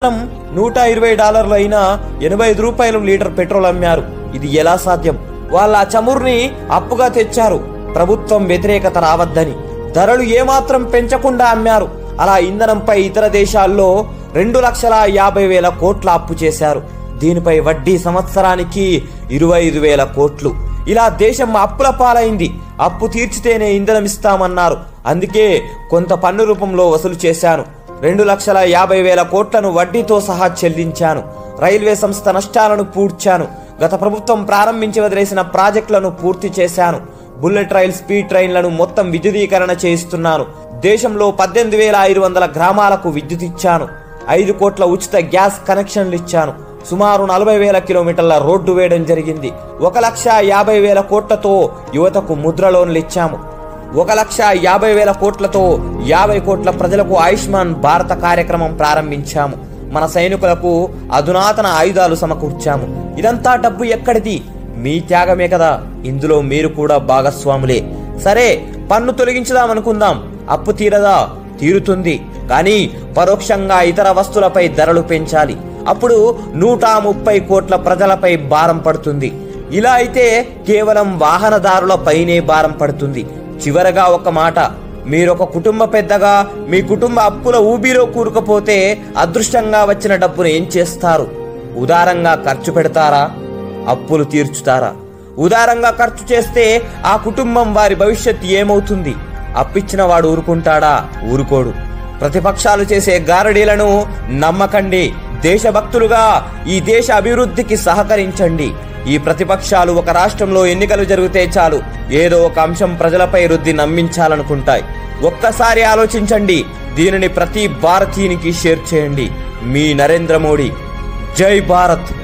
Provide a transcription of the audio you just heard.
నూట ఇరవై డాలర్లు అయినా ఎనభై ఐదు రూపాయలు లీటర్ పెట్రోల్ అమ్మారు ఇది ఎలా సాధ్యం వాళ్ళ ఆ చమురుని అప్పుగా తెచ్చారు ప్రభుత్వం వ్యతిరేకత రావద్దని ధరలు ఏమాత్రం పెంచకుండా అమ్మారు అలా ఇంధనంపై ఇతర దేశాల్లో రెండు లక్షల యాభై వేల కోట్ల అప్పు చేశారు దీనిపై వడ్డీ సంవత్సరానికి ఇరవై ఐదు వేల కోట్లు ఇలా దేశం అప్పుల పాలైంది అప్పు తీర్చితేనే ఇంధనం ఇస్తామన్నారు అందుకే కొంత పన్ను రూపంలో వసూలు చేశాను రెండు లక్షల యాభై వేల కోట్లను వడ్డీతో సహా చెల్లించాను రైల్వే సంస్థ నష్టాలను పూడ్చాను గత ప్రభుత్వం ప్రారంభించి వదిలేసిన ప్రాజెక్టులను పూర్తి చేశాను బుల్లెట్ రైల్ స్పీడ్ ట్రైన్లను మొత్తం విద్యుదీకరణ చేయిస్తున్నాను దేశంలో పద్దెనిమిది వేల ఐదు వందల గ్రామాలకు విద్యుత్ ఇచ్చాను ఐదు కోట్ల ఉచిత గ్యాస్ కనెక్షన్లు ఇచ్చాను సుమారు నలభై వేల కిలోమీటర్ల రోడ్డు వేయడం జరిగింది ఒక లక్ష యాభై వేల కోట్లతో యువతకు ముద్ర లోన్లు ఇచ్చాము ఒక లక్ష యాభై వేల కోట్లతో యాభై కోట్ల ప్రజలకు ఆయుష్మాన్ భారత కార్యక్రమం ప్రారంభించాము మన సైనికులకు అధునాతన ఆయుధాలు సమకూర్చాము ఇదంతా డబ్బు ఎక్కడిది మీ త్యాగమే కదా ఇందులో మీరు కూడా భాగస్వాములే సరే పన్ను తొలగించుదామనుకుందాం అప్పు తీరదా తీరుతుంది కానీ పరోక్షంగా ఇతర వస్తువులపై ధరలు పెంచాలి అప్పుడు నూట ముప్పై కోట్ల ప్రజలపై భారం పడుతుంది ఇలా అయితే కేవలం వాహనదారులపైనే భారం పడుతుంది చివరగా ఒక మాట మీరొక కుటుంబ పెద్దగా మీ కుటుంబ అప్పుల ఊబిలో కూరుకుపోతే అదృష్టంగా వచ్చిన డబ్బును ఏం చేస్తారు ఉదారంగా ఖర్చు పెడతారా అప్పులు తీర్చుతారా ఉదారంగా ఖర్చు చేస్తే ఆ కుటుంబం వారి భవిష్యత్తు ఏమవుతుంది అప్పిచ్చిన వాడు ఊరుకుంటాడా ఊరుకోడు ప్రతిపక్షాలు చేసే గారడీలను నమ్మకండి దేశభక్తులుగా ఈ దేశ అభివృద్ధికి సహకరించండి ఈ ప్రతిపక్షాలు ఒక రాష్ట్రంలో ఎన్నికలు జరిగితే చాలు ఏదో ఒక అంశం ప్రజలపై రుద్ది నమ్మించాలనుకుంటాయి ఒక్కసారి ఆలోచించండి దీనిని ప్రతి భారతీయునికి షేర్ చేయండి మీ నరేంద్ర మోడీ జై భారత్